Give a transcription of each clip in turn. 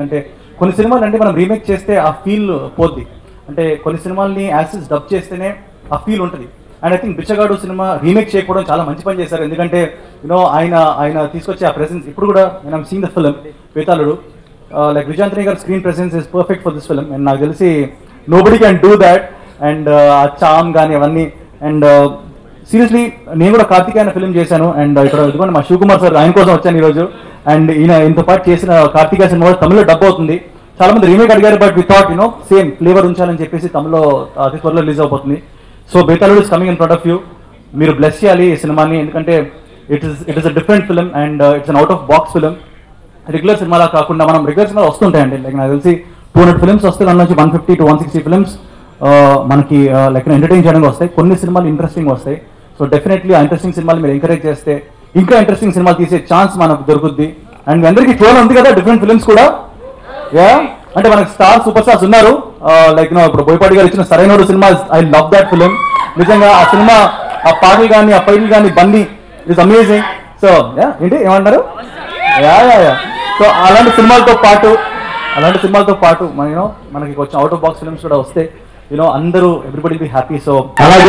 ఎందుకంటే కొన్ని సినిమాలు అంటే మనం రీమేక్ చేస్తే ఆ ఫీల్ పోద్ది అంటే కొన్ని సినిమాల్ని యాసిస్ డబ్ చేస్తేనే ఆ ఫీల్ ఉంటుంది అండ్ ఐ థింక్ బిచ్చగాడు సినిమా రీమేక్ చేయకపోవడం చాలా మంచి పని చేశారు ఎందుకంటే యూనో ఆయన ఆయన తీసుకొచ్చే ఆ ప్రెసెన్స్ ఇప్పుడు కూడా నేను seen the film Vethaludu like Vijay Antony గారి screen presence is perfect for this film and నాకు తెలిసి nobody can do that and uh charm కానీ అవన్నీ అండ్ సీరియస్లీ నేను కూడా కార్తిక్ అనే ఫిల్మ్ చేశాను అండ్ ఇక్కడ ఇదిగోండి మా శివకుమార్ సార్ ఆయన కోసం వచ్చాను ఈరోజు అండ్ ఈయన ఇంత పాటు చేసిన కార్తిక సినిమా కూడా తమిళలో డబ్బు అవుతుంది చాలా మంది రీమేక్ అడిగారు but we thought you know same flavour ఉంచాలని చెప్పేసి తమిళలో అతి త్వరలో రిలీజ్ అవబోతుంది so Bethaludu is coming in front of you మీరు బ్లెస్ చేయాలి ఈ సినిమాని ఎందుకంటే it is it is a different film and it's an out of box film regular సినిమాలా కాకుండా మనం రెగ్యులర్ సినిమాలు వస్తుంటాయండి లైక్ నాకు తెలిసి టూ హండ్రెడ్ ఫిల్మ్స్ వస్తే దాని నుంచి one fifty to one sixty films మనకి లైక్ ఎంటర్టైన్ చేయడానికి వస్తాయి కొన్ని సినిమాలు ఇంట్రెస్టింగ్ వస్తాయి సో డెఫినెట్లీ ఆ ఇంట్రెస్టింగ్ సినిమాలు మీరు ఎంకరేజ్ చేస్తే ఇంకా ఇంట్రెస్టింగ్ సినిమాలు తీసే ఛాన్స్ మనకు దొరుకుద్ది అండ్ మీ అందరికీ ట్రోల్ ఉంది కదా డిఫరెంట్ ఫిల్మ్స్ కూడా యా అంటే మనకి స్టార్ సూపర్ స్టార్స్ ఉన్నారు లైక్ నో ఇప్పుడు బోయపాటి గారు ఇచ్చిన సరైనోడు సినిమా ఐ లవ్ దట్ ఫిలిం నిజంగా ఆ సినిమా ఆ పాటలు కానీ ఆ ఫైట్లు కానీ బండి ఇస్ అమేజింగ్ సో యా ఏంటి ఏమంటారు యా యా యా సో అలాంటి సినిమాలతో పాటు అలాంటి సినిమాలతో పాటు మన యూనో మనకి కొంచెం అవుట్ ఆఫ్ బాక్స్ ఫిల్మ్స్ కూడా వస్తే యూనో అందరూ ఎవ్రీబడి బి హ్యాపీ సో అలాగే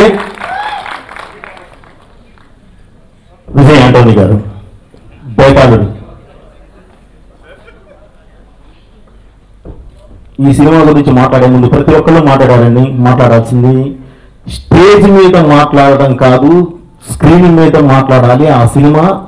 విజయ్ ఆంటోని గారు బేతాళుడు ఈ సినిమా గురించి మాట్లాడే ముందు ప్రతి ఒక్కరు మాట్లాడారండి మాట్లాడాల్సింది స్టేజ్ మీద మాట్లాడడం కాదు స్క్రీన్ మీద మాట్లాడాలి ఆ సినిమా